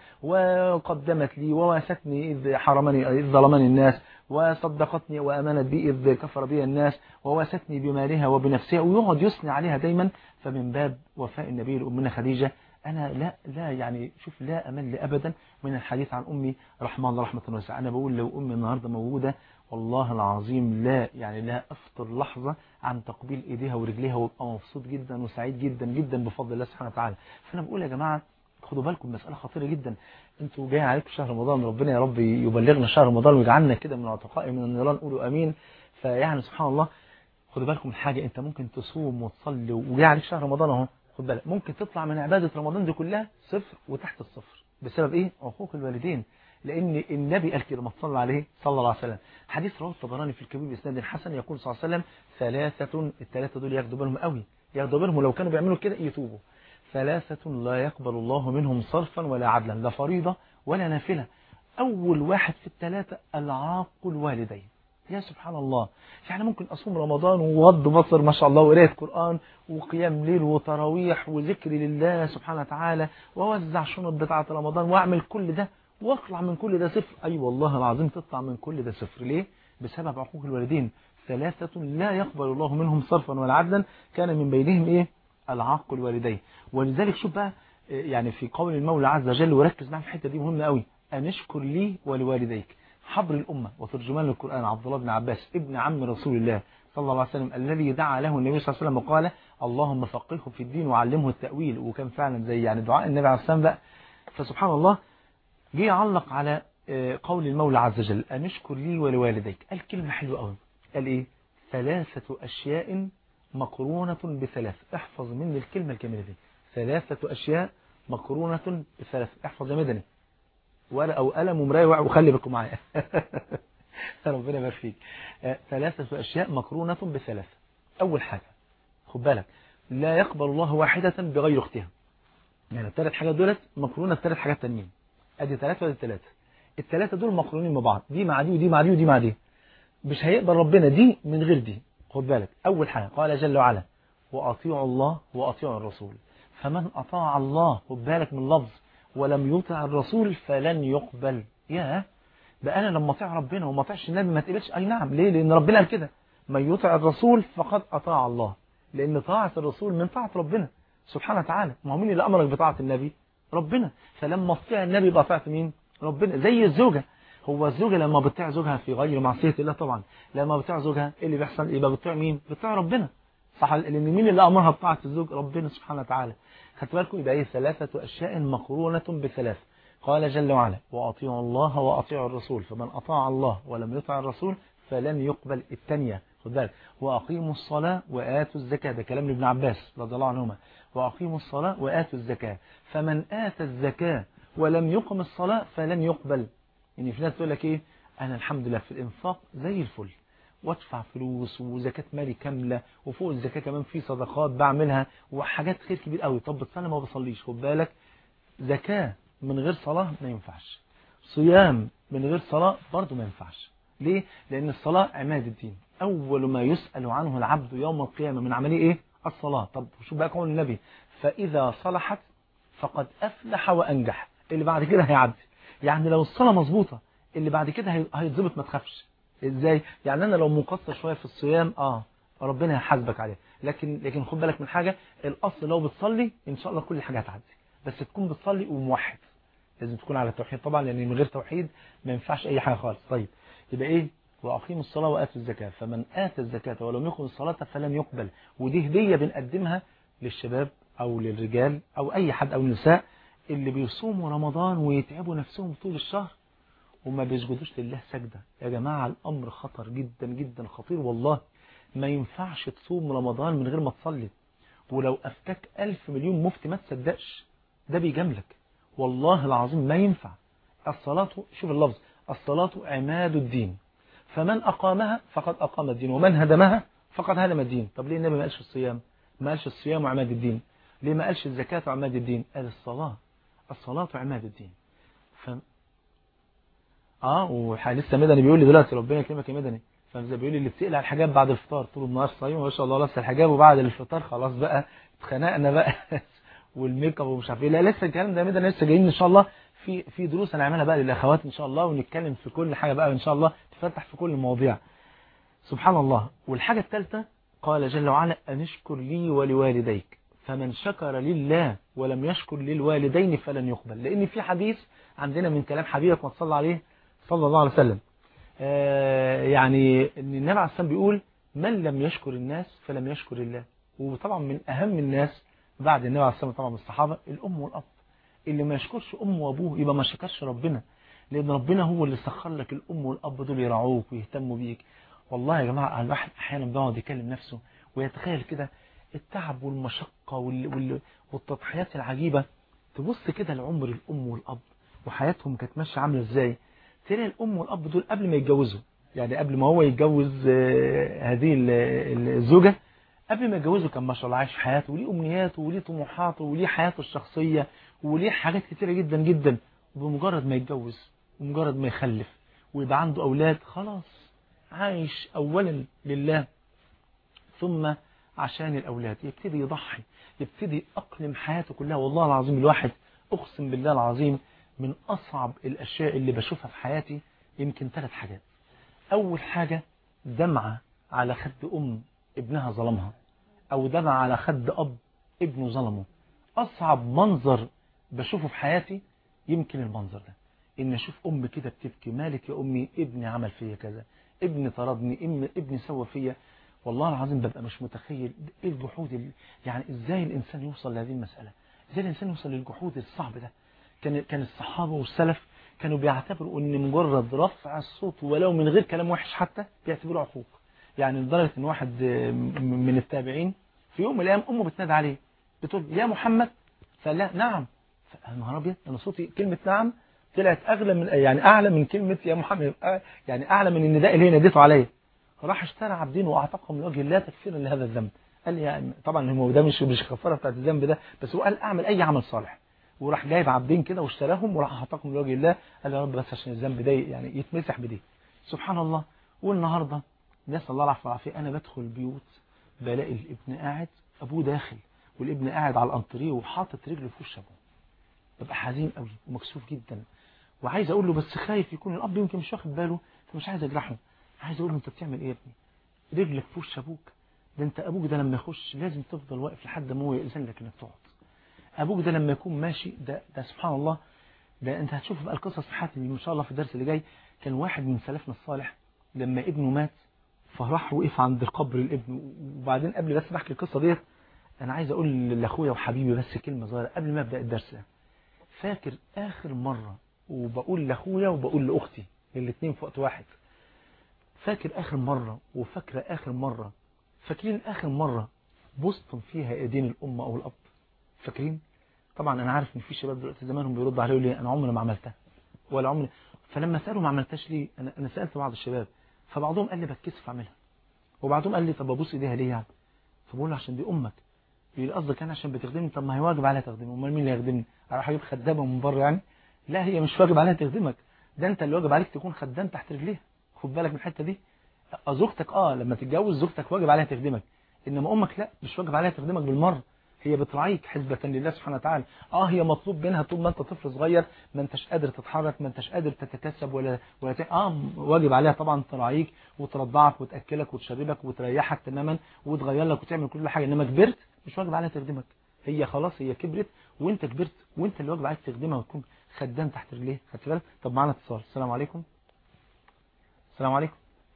وقدمت لي وواستني إذ حرمني إذ ظلمني الناس وصدقتني وأمنت بي إذ كفر بي الناس وواستني بمالها وبنفسها ويقعد يثني عليها دايما فمن باب وفاء النبي لأمنا خديجة أنا لا لا يعني شوف لا أمل أبدا من الحديث عن أمي رحمة الله رحمة واسعة أنا بقول لو أمي النهاردة موجودة والله العظيم لا يعني لا أفطر لحظة عن تقبيل إيديها ورجليها وابقى مبسوط جدا وسعيد جدا جدا بفضل الله سبحانه وتعالى فأنا بقول يا جماعة خدوا بالكم مسألة خطيرة جدا انتوا جاي عليكم شهر رمضان ربنا يا رب يبلغنا شهر رمضان ويجعلنا كده من العتقاء من النيران قولوا أمين فيعني سبحان الله خدوا بالكم من حاجة انت ممكن تصوم وتصلي وجاي عليك شهر رمضان اهو خد بالك ممكن تطلع من عبادة رمضان دي كلها صفر وتحت الصفر بسبب ايه عقوق الوالدين لأن النبي قال كده ما تصلى عليه صلى الله عليه وسلم حديث رواه الطبراني في الكبير بإسناد حسن يقول صلى الله عليه وسلم ثلاثة الثلاثة دول ياخدوا بالهم قوي ياخدوا بالهم لو كانوا بيعملوا كده يتوبوا ثلاثة لا يقبل الله منهم صرفا ولا عدلا لا فريضة ولا نافلة أول واحد في الثلاثة العاق الوالدين يا سبحان الله يعني ممكن أصوم رمضان ووض بصر ما شاء الله وقراية قرآن وقيام ليل وتراويح وذكر لله سبحانه وتعالى ووزع شنط بتاعة رمضان وأعمل كل ده واطلع من كل ده صفر أي أيوة والله العظيم تطلع من كل ده صفر ليه بسبب عقوق الوالدين ثلاثة لا يقبل الله منهم صرفا ولا عدلا كان من بينهم إيه العاق الوالدين ولذلك شوف بقى يعني في قول المولى عز وجل وركز معايا في الحته دي مهمه قوي ان اشكر لي ولوالديك حبر الأمة وترجمان القرآن عبد الله بن عباس ابن عم رسول الله صلى الله عليه وسلم الذي دعا له النبي صلى الله عليه وسلم وقال اللهم فقهه في الدين وعلمه التأويل وكان فعلا زي يعني دعاء النبي عليه الصلاة والسلام بقى فسبحان الله جه يعلق على قول المولى عز وجل أن اشكر لي ولوالديك قال كلمة حلوة قوي قال إيه ثلاثة أشياء مقرونة بثلاث احفظ مني الكلمة الجميلة دي ثلاثة أشياء مقرونة بثلاث احفظ يا مدني ولا أو قلم ومراية وخلي بالكم معايا ربنا يبارك فيك ثلاثة أشياء مقرونة بثلاث أول حاجة خد بالك لا يقبل الله واحدة بغير اختها يعني الثلاث حاجات دولت مقرونة بثلاث حاجات تانيين ادي ثلاثة وادي ثلاثة الثلاثة دول مقرونين ببعض دي مع دي ودي مع دي ودي مع دي مش هيقبل ربنا دي من غير دي خد بالك أول حاجة قال جل وعلا وأطيعوا الله وأطيعوا الرسول فمن أطاع الله خد بالك من لفظ ولم يطع الرسول فلن يقبل يا بقى أنا لما أطيع ربنا وما أطيعش النبي ما تقبلش أي نعم ليه لأن ربنا قال كده من يطع الرسول فقد أطاع الله لأن طاعة الرسول من طاعة ربنا سبحانه وتعالى ما هو مين اللي أمرك بطاعة النبي ربنا فلما تطيع النبي يبقى طاعة مين ربنا زي الزوجة هو الزوجة لما بتطيع زوجها في غير معصية الله طبعا لما بتطيع زوجها ايه اللي بيحصل يبقى بتطيع مين بتطيع ربنا صح لان مين اللي امرها بطاعة الزوج ربنا سبحانه وتعالى خدت بالكم يبقى ايه ثلاثة اشياء مقرونة بثلاث قال جل وعلا واطيعوا الله واطيعوا الرسول فمن اطاع الله ولم يطع الرسول فلن يقبل الثانية خد بالك واقيموا الصلاة واتوا الزكاة ده كلام ابن عباس رضي الله عنهما واقيموا الصلاة واتوا الزكاة فمن اتى الزكاة ولم يقم الصلاة فلن يقبل يعني في ناس تقول لك ايه انا الحمد لله في الانفاق زي الفل وادفع فلوس وزكاة مالي كاملة وفوق الزكاة كمان في صدقات بعملها وحاجات خير كبير قوي طب بتصلي ما بصليش خد بالك زكاة من غير صلاة ما ينفعش صيام من غير صلاة برضه ما ينفعش ليه لان الصلاة عماد الدين اول ما يسأل عنه العبد يوم القيامة من عمليه ايه الصلاة طب شوف بقى قول النبي فاذا صلحت فقد افلح وانجح اللي بعد كده هيعدي يعني لو الصلاة مظبوطة اللي بعد كده هيتظبط ما تخافش ازاي يعني انا لو مقصر شوية في الصيام اه ربنا هيحاسبك عليه لكن لكن خد بالك من حاجة الاصل لو بتصلي ان شاء الله كل حاجة هتعدي بس تكون بتصلي وموحد لازم تكون على التوحيد طبعا لان من غير توحيد ما ينفعش اي حاجة خالص طيب يبقى ايه واقيموا الصلاة واتوا الزكاة فمن اتى الزكاة ولم يقم الصلاة فلن يقبل ودي هدية بنقدمها للشباب او للرجال او اي حد او النساء اللي بيصوموا رمضان ويتعبوا نفسهم طول الشهر وما بيسجدوش لله سجدة يا جماعة الأمر خطر جدا جدا خطير والله ما ينفعش تصوم رمضان من غير ما تصلي ولو أفتك ألف مليون مفتي ما تصدقش ده بيجاملك والله العظيم ما ينفع الصلاة شوف اللفظ الصلاة عماد الدين فمن أقامها فقد أقام الدين ومن هدمها فقد هدم الدين طب ليه النبي ما قالش الصيام ما قالش الصيام وعماد الدين ليه ما قالش الزكاة وعماد الدين قال الصلاة الصلاة عماد الدين ف... اه ولسه مدني بيقول لي دلوقتي ربنا يكرمك يا مدني فزي بيقول لي اللي بتقلع الحجاب بعد الفطار طول النهار صايم ما شاء الله لابس الحجاب وبعد الفطار خلاص بقى اتخنقنا بقى والميك اب ومش عارف ايه لا لسه الكلام ده مدني لسه جايين ان شاء الله في في دروس هنعملها بقى للاخوات ان شاء الله ونتكلم في كل حاجه بقى ان شاء الله تفتح في كل المواضيع سبحان الله والحاجه الثالثه قال جل وعلا ان اشكر لي ولوالديك فمن شكر لله ولم يشكر للوالدين فلن يقبل لأن في حديث عندنا من كلام حبيبك ما تصلى عليه صلى الله عليه وسلم آه يعني ان النبي عليه السلام بيقول من لم يشكر الناس فلم يشكر الله وطبعا من أهم الناس بعد النبي عليه السلام طبعا من الصحابة الأم والأب اللي ما يشكرش أمه وأبوه يبقى ما شكرش ربنا لأن ربنا هو اللي سخر لك الأم والأب دول يرعوك ويهتموا بيك والله يا جماعة الواحد أحيانا بيقعد يكلم نفسه ويتخيل كده التعب والمشقة وال... وال... والتضحيات العجيبة تبص كده لعمر الأم والأب وحياتهم كانت ماشية عاملة ازاي تلاقي الأم والأب دول قبل ما يتجوزوا يعني قبل ما هو يتجوز هذه الزوجة قبل ما يتجوزوا كان ما شاء الله عايش حياته وليه أمنياته وليه طموحاته وليه حياته الشخصية وليه حاجات كتيرة جدا جدا وبمجرد ما يتجوز ومجرد ما يخلف ويبقى عنده أولاد خلاص عايش أولا لله ثم عشان الأولاد يبتدي يضحي يبتدي أقلم حياته كلها والله العظيم الواحد أقسم بالله العظيم من أصعب الأشياء اللي بشوفها في حياتي يمكن ثلاث حاجات أول حاجة دمعة على خد أم ابنها ظلمها أو دمعة على خد أب ابنه ظلمه أصعب منظر بشوفه في حياتي يمكن المنظر ده إن أشوف أم كده بتبكي مالك يا أمي ابني عمل فيا كذا ابني طردني ابني سوى فيا والله العظيم ببقى مش متخيل ايه الجحود ال- يعني ازاي الانسان يوصل لهذه المسألة ازاي الانسان يوصل للجحود الصعب ده كان كان الصحابة والسلف كانوا بيعتبروا ان مجرد رفع الصوت ولو من غير كلام وحش حتى بيعتبروه عقوق يعني لدرجة ان واحد آه، م- من التابعين في يوم من الايام امه بتنادي عليه بتقول يا محمد فقال لها نعم فقال نهار ابيض انا صوتي كلمة نعم طلعت اغلى من يعني اعلى من كلمة يا محمد آه، يعني اعلى من النداء اللي هي ناديته عليا راح اشترى عبدين واعتقهم لوجه الله تكفيرا لهذا الذنب قال لي يعني طبعا هو ده مش مش الكفاره بتاعت الذنب ده بس هو قال اعمل اي عمل صالح وراح جايب عبدين كده واشتراهم وراح اعتقهم لوجه الله قال يا رب بس عشان الذنب ده يعني يتمسح بدي سبحان الله والنهارده نسال الله العفو والعافيه انا بدخل بيوت بلاقي الابن قاعد ابوه داخل والابن قاعد على الانتريه وحاطط رجله في وش ابوه ببقى حزين قوي ومكسوف جدا وعايز اقول له بس خايف يكون الاب يمكن مش واخد باله فمش عايز اجرحه عايز اقول له انت بتعمل ايه يا ابني رجلك في وش ابوك ده انت ابوك ده لما يخش لازم تفضل واقف لحد ما هو يأذن لك انك تقعد ابوك ده لما يكون ماشي ده ده سبحان الله ده انت هتشوف بقى القصص في حياتي ان شاء الله في الدرس اللي جاي كان واحد من سلفنا الصالح لما ابنه مات فراح وقف عند قبر الابن وبعدين قبل بس ما احكي القصه ديت انا عايز اقول لاخويا وحبيبي بس كلمه صغيره قبل ما ابدا الدرس ده فاكر اخر مره وبقول لاخويا وبقول لاختي الاثنين في وقت واحد فاكر آخر مرة وفاكرة آخر مرة فاكرين آخر مرة بوسطن فيها ايدين الأم أو الأب فاكرين طبعا أنا عارف إن في شباب دلوقتي زمانهم بيردوا عليه ليه أنا عمري ما عملتها ولا عمري فلما سألوا ما عملتهاش ليه أنا, أنا سألت بعض الشباب فبعضهم قال لي بتكسف أعملها وبعضهم قال لي طب أبوس إيديها ليه يعني فبقول له عشان دي أمك يقول لي قصدك أنا عشان بتخدمني طب ما هي واجب عليها تخدمني أمال مين اللي يخدمني أروح أجيب خدامة من بره يعني لا هي مش واجب عليها تخدمك ده أنت اللي واجب عليك تكون خدام تحت رجليها خد بالك من الحتة دي زوجتك اه لما تتجوز زوجتك واجب عليها تخدمك انما امك لا مش واجب عليها تخدمك بالمره هي بتراعيك حسبة لله سبحانه وتعالى اه هي مطلوب منها طول ما انت طفل صغير ما انتش قادر تتحرك ما انتش قادر تتكسب ولا ولا ت... اه واجب عليها طبعا تراعيك وترضعك وتاكلك وتشربك وتريحك تماما وتغير لك وتعمل كل حاجه انما كبرت مش واجب عليها تخدمك هي خلاص هي كبرت وانت كبرت وانت اللي واجب عليك تخدمها وتكون خدام تحت رجليها خدت بالك طب معانا اتصال السلام عليكم السلام عليكم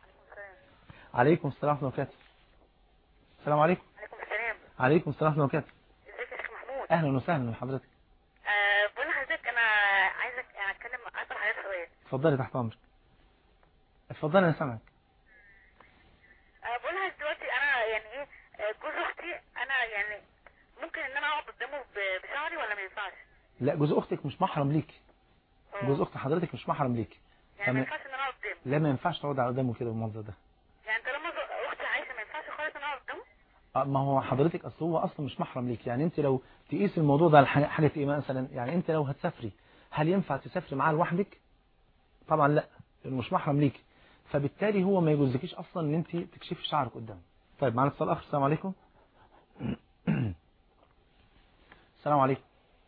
عليكم السلام ورحمة الله وبركاته السلام عليكم عليكم السلام عليكم السلام ورحمة الله وبركاته ازيك يا شيخ محمود أهلا وسهلا بحضرتك أه بقول لحضرتك انا عايزك يعني اتكلم اسال حضرتك سؤال اتفضلي تحت أمرك اتفضلي أنا سامعك أه بقول لحضرتك دلوقتي انا يعني ايه آه، جوز اختي انا يعني ممكن ان انا اقعد قدامه ب- بشعري ولا ما ينفعش لا جوز أختك مش محرم ليك آه. جوز أخت حضرتك مش محرم ليك يعني ما تمام. ينفعش ان انا اقعد قدامه لا ما ينفعش تقعد على قدامه كده بالمنظر ده يعني طالما زو- اختي عايشه ما ينفعش خالص ان انا اقعد قدامه آه، ما هو حضرتك أصل هو أصلا مش محرم ليك يعني أنت لو تقيس الموضوع ده على حاجة حاجة إيه مثلا يعني أنت لو هتسافري هل ينفع تسافري معاه لوحدك طبعا لا لأنه مش محرم ليك فبالتالي هو ما يجوزكيش أصلا إن أنت تكشفي شعرك قدامه طيب معانا اتصال آخر السلام عليكم السلام عليكم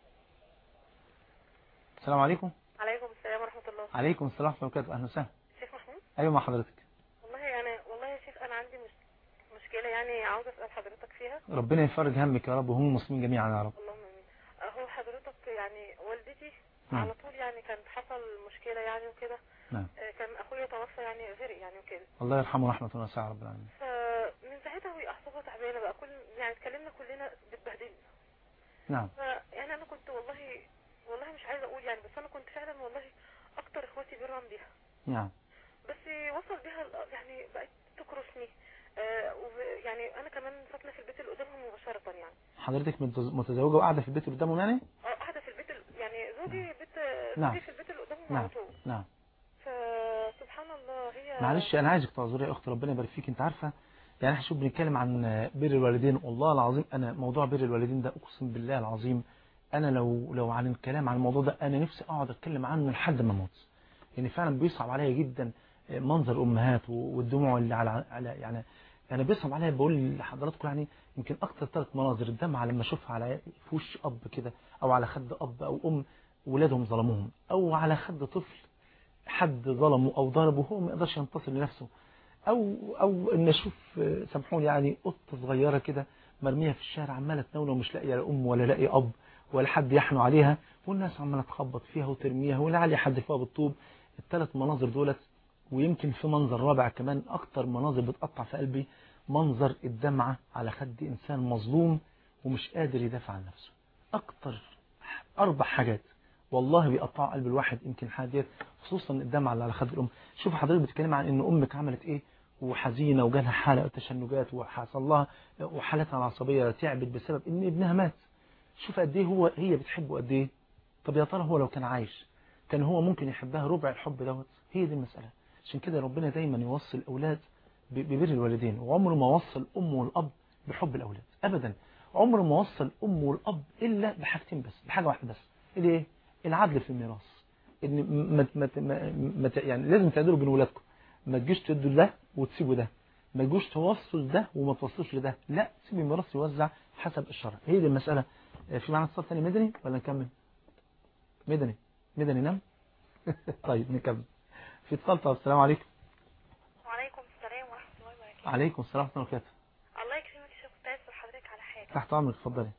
السلام عليكم عليكم السلام ورحمه الله عليكم السلام ورحمة الله وبركاته أهلا وسهلا شيخ محمود أيوة مع حضرتك والله يعني والله يا شيخ انا عندي مش مشكله يعني عاوزه اسال حضرتك فيها ربنا يفرج همك يا رب وهم المسلمين جميعا يا رب اللهم امين هو حضرتك يعني والدتي نعم. على طول يعني كانت حصل مشكله يعني وكده نعم آه، كان اخويا توفى يعني غرق يعني وكده الله يرحمه رحمة واسعة رب العالمين فمن ساعتها وهي اعصابها تعبانه بقى كل يعني اتكلمنا كلنا بتبهدلنا نعم فيعني انا كنت والله والله مش عايزه اقول يعني بس انا كنت فعلا والله اكتر اخواتي برا بيها نعم بس وصل بيها ال- يعني بقت تكرشني آه وب- يعني انا كمان ساكنه في البيت اللي قدامهم مباشره يعني حضرتك متز- متزوجة وقاعدة في البيت اللي قدامهم يعني اه قاعده في البيت ال- يعني زوجي بيت نعم. زوجي في البيت اللي قدامهم نعم على طول نعم فسبحان الله هي معلش انا عايزك تعذري يا اخت ربنا يبارك فيك انت عارفه يعني احنا شوف بنتكلم عن بر الوالدين والله العظيم انا موضوع بر الوالدين ده اقسم بالله العظيم انا لو لو عن الكلام عن الموضوع ده انا نفسي اقعد اتكلم عنه لحد ما اموت يعني فعلا بيصعب عليا جدا منظر الامهات والدموع اللي على على يعني انا بيصعب عليا بقول لحضراتكم يعني يمكن اكتر ثلاث مناظر الدمعه لما اشوفها على في وش اب كده او على خد اب او ام ولادهم ظلموهم او على خد طفل حد ظلمه او ضربه هو ما يقدرش ينتصر لنفسه او او ان اشوف آه، سامحوني يعني قطه صغيره كده مرميه في الشارع عماله تناول ومش لاقيه لا ام ولا لاقي اب ولا حد يحنو عليها والناس عماله تخبط فيها وترميها ولعل يحدفوها بالطوب الثلاث مناظر دولت ويمكن في منظر رابع كمان اكتر مناظر بتقطع في قلبي منظر الدمعة على خد إنسان مظلوم ومش قادر يدافع عن نفسه أكتر أربع حاجات والله بيقطع قلب الواحد يمكن حاجات خصوصا الدمعة اللي على خد الأم شوف حضرتك بتتكلم عن إن أمك عملت إيه وحزينة وجالها حالة تشنجات وحصل لها وحالتها العصبية تعبت بسبب إن ابنها مات شوف قد إيه هو هي بتحبه قد إيه طب يا ترى هو لو كان عايش كان هو ممكن يحبها ربع الحب دوت هي دي المسألة عشان كده ربنا دايما يوصي الأولاد ببر الوالدين وعمره ما وصل الأم والأب بحب الأولاد أبدا عمره ما وصل الأم والأب إلا بحاجتين بس بحاجة واحدة بس اللي إيه العدل في الميراث إن ما ما ما ما يعني لازم تعدلوا بين ولادكم ما تجيش تدوا ده وتسيبوا ده ما تجوش توصلوا ده وما توصلوش لده لا سيب الميراث يوزع حسب الشرع هي دي المسألة في معنى اتصال تاني مدني ولا نكمل مدني مدني نام طيب نكمل في اتصال طب السلام عليكم وعليكم السلام ورحمة الله وبركاته عليكم السلام ورحمة الله وبركاته الله يكرمك يا شيخ كنت عايز أسأل حضرتك على حاجة تحت امرك اتفضلي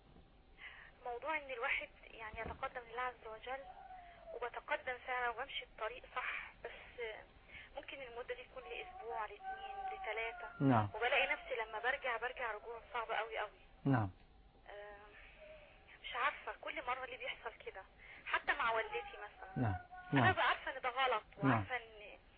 موضوع ان الواحد يعني يتقدم لله عز وجل وبتقدم فعلا وبمشي الطريق صح بس ممكن المدة دي تكون لأسبوع لاثنين لثلاثة نعم وبلاقي نفسي لما برجع برجع رجوع صعب قوي قوي نعم آه، مش عارفة كل مرة اللي بيحصل كده حتى مع والدتي مثلا نعم انا نعم بقى عارفة ان ده غلط نعم. وعارفة ان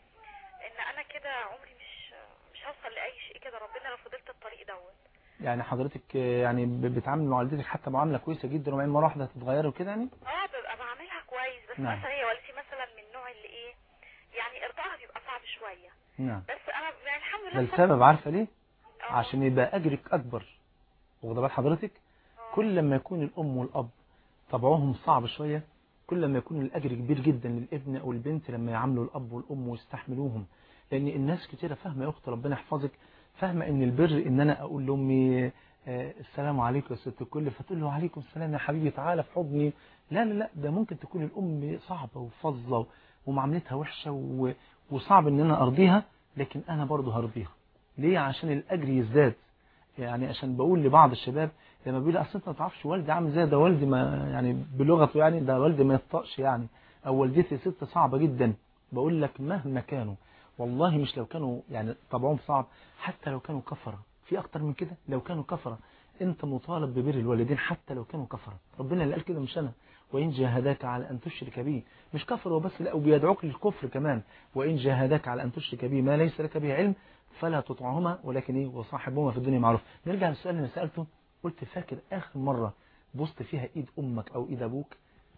ان انا كده عمري مش مش هوصل لأي شيء كده ربنا لو فضلت الطريق دوت يعني حضرتك آه، يعني ب- بتعامل مع والدتك حتى معاملة كويسة جدا وبعدين مرة واحدة هتتغيري وكده يعني اه ببقى بعملها كويس بس نعم. مثلا هي والدتي مثلا من النوع اللي ايه يعني ارضاعها بيبقى صعب شوية نعم بس انا يعني الحمد ده لله السبب عارفة ليه آه. عشان يبقى أجرك أكبر واخده بال حضرتك آه. كل لما يكون الأم والأب طبعهم صعب شوية كل لما يكون الأجر كبير جدا للابن أو البنت لما يعاملوا الأب والأم ويستحملوهم لأن الناس كتيرة فاهمة يا أخت ربنا يحفظك فاهمة إن البر إن أنا أقول لأمي آه، السلام عليكم يا ست الكل فتقول له وعليكم السلام يا حبيبي تعالى في حضني لا لا لا ده ممكن تكون الأم صعبة وفظة ومعاملتها وحشة و- وصعب إن أنا أرضيها لكن أنا برضه هرضيها ليه عشان الأجر يزداد يعني عشان بقول لبعض الشباب لما بيقول اصل انت ما تعرفش والدي عامل ازاي ده والدي ما يعني بلغته يعني ده والدي ما يطقش يعني او والدتي ست صعبه جدا بقول لك مهما كانوا والله مش لو كانوا يعني طبعهم صعب حتى لو كانوا كفره في اكتر من كده لو كانوا كفره انت مطالب ببر الوالدين حتى لو كانوا كفره ربنا اللي قال كده مش انا وان جاهداك على ان تشرك بي مش كفر وبس لا وبيدعوك للكفر كمان وان جاهداك على ان تشرك بي ما ليس لك به علم فلا تطعهما ولكن ايه وصاحبهما في الدنيا معروف نرجع للسؤال اللي سالته قلت فاكر اخر مره بوست فيها ايد امك او ايد ابوك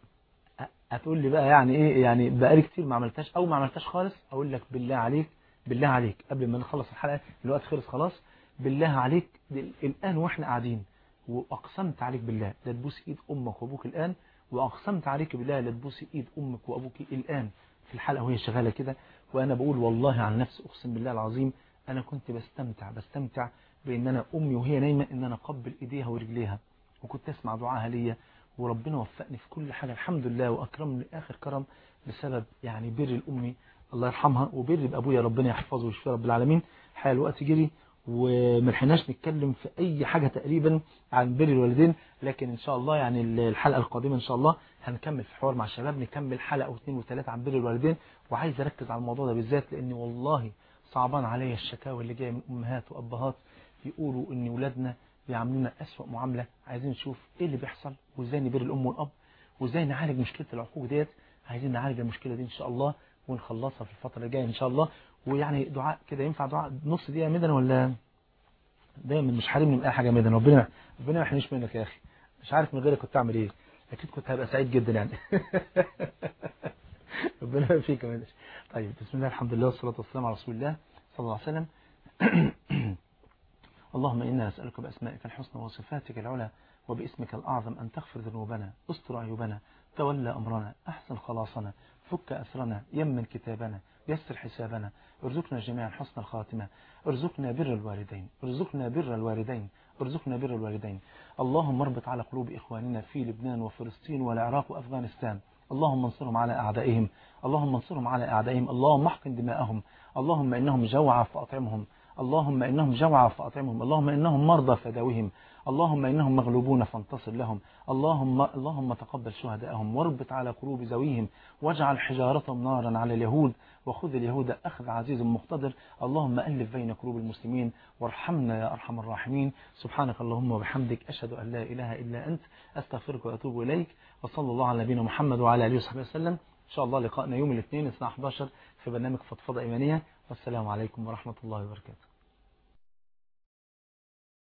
أ- هتقول لي بقى يعني ايه يعني بقالي كتير ما عملتهاش او ما عملتهاش خالص اقول لك بالله عليك بالله عليك قبل ما نخلص الحلقه الوقت خلص خلاص بالله عليك دل- الان واحنا قاعدين واقسمت عليك بالله لا تبوس ايد امك وابوك الان واقسمت عليك بالله لا تبوسي ايد امك وابوك الان في الحلقه وهي شغاله كده وانا بقول والله عن نفسي اقسم بالله العظيم انا كنت بستمتع بستمتع بان انا امي وهي نايمه ان انا اقبل ايديها ورجليها وكنت اسمع دعاها ليا وربنا وفقني في كل حاجه الحمد لله واكرمني اخر كرم بسبب يعني بر الامي الله يرحمها وبر بابويا ربنا يحفظه ويشفيه رب العالمين الحقيقه الوقت جري وملحناش نتكلم في اي حاجه تقريبا عن بر الوالدين لكن ان شاء الله يعني الحلقه القادمه ان شاء الله هنكمل في حوار مع الشباب نكمل حلقه واثنين وثلاثه عن بر الوالدين وعايز اركز على الموضوع ده بالذات لان والله صعبان عليا الشكاوى اللي جايه من امهات وابهات يقولوا ان ولادنا بيعاملونا اسوأ معامله عايزين نشوف ايه اللي بيحصل وازاي نبر الام والاب وازاي نعالج مشكله العقوق ديت عايزين نعالج المشكله دي ان شاء الله ونخلصها في الفتره الجايه ان شاء الله ويعني دعاء كده ينفع دعاء نص دقيقه مدن ولا دايما مش حارمني من اي حاجه مدن ربنا ربنا ما يحرمنيش منك يا اخي مش عارف من غيرك كنت اعمل ايه اكيد كنت هبقى سعيد جدا يعني ربنا يبارك فيك يا مدن طيب بسم الله الحمد لله والصلاه والسلام على رسول الله صلى الله عليه وسلم اللهم إنا نسألك بأسمائك الحسنى وصفاتك العلى وباسمك الأعظم أن تغفر ذنوبنا استر عيوبنا تولى أمرنا أحسن خلاصنا فك أسرنا يمن كتابنا يسر حسابنا ارزقنا جميعا حسن الخاتمة ارزقنا بر الوالدين ارزقنا بر الوالدين ارزقنا بر الوالدين اللهم اربط على قلوب إخواننا في لبنان وفلسطين والعراق وأفغانستان اللهم انصرهم على أعدائهم اللهم انصرهم على أعدائهم اللهم احقن دماءهم اللهم إنهم جوعى فأطعمهم اللهم إنهم جوعى فأطعمهم اللهم إنهم مرضى فداوهم اللهم إنهم مغلوبون فانتصر لهم اللهم اللهم تقبل شهداءهم واربط على قلوب ذويهم واجعل حجارتهم نارا على اليهود وخذ اليهود أخذ عزيز مقتدر اللهم ألف بين قلوب المسلمين وارحمنا يا أرحم الراحمين سبحانك اللهم وبحمدك أشهد أن لا إله إلا أنت أستغفرك وأتوب إليك وصلى الله على نبينا محمد وعلى آله وصحبه وسلم إن شاء الله لقائنا يوم الاثنين الساعة 11 في برنامج فضفضة إيمانية والسلام عليكم ورحمة الله وبركاته